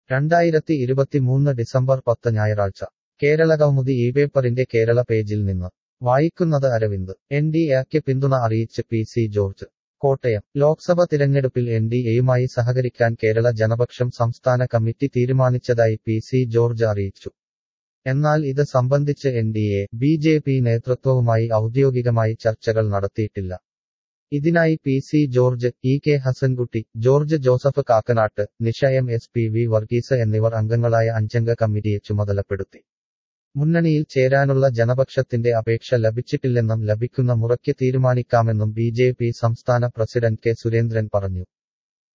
രണ്ടായിരത്തി ഇരുപത്തിമൂന്ന് ഡിസംബർ പത്ത് ഞായറാഴ്ച കേരളകൗമുദി ഈ പേപ്പറിന്റെ കേരള പേജിൽ നിന്ന് വായിക്കുന്നത് അരവിന്ദ് എൻ ഡി എക്ക് പിന്തുണ അറിയിച്ച് P C George Kottayam Lok Sabha തിരഞ്ഞെടുപ്പിൽ എൻ ഡി എയുമായി സഹകരിക്കാൻ കേരള ജനപക്ഷം സംസ്ഥാന കമ്മിറ്റി തീരുമാനിച്ചതായി പി സി ജോർജ് അറിയിച്ചു എന്നാൽ ഇത് സംബന്ധിച്ച് N D A B J P നേതൃത്വവുമായി ഔദ്യോഗികമായി ചർച്ചകൾ നടത്തിയിട്ടില്ല ഇതിനായി P C George E K Hasankutty George Joseph Kakkanat Nisha M S P V Varghese എന്നിവർ അംഗങ്ങളായ അഞ്ചംഗ കമ്മിറ്റിയെ ചുമതലപ്പെടുത്തി മുന്നണിയിൽ ചേരാനുള്ള ജനപക്ഷത്തിന്റെ അപേക്ഷ ലഭിച്ചിട്ടില്ലെന്നും ലഭിക്കുന്ന മുറയ്ക്ക് തീരുമാനിക്കാമെന്നും ബി ജെ പി സംസ്ഥാന പ്രസിഡന്റ് കെ സുരേന്ദ്രൻ പറഞ്ഞു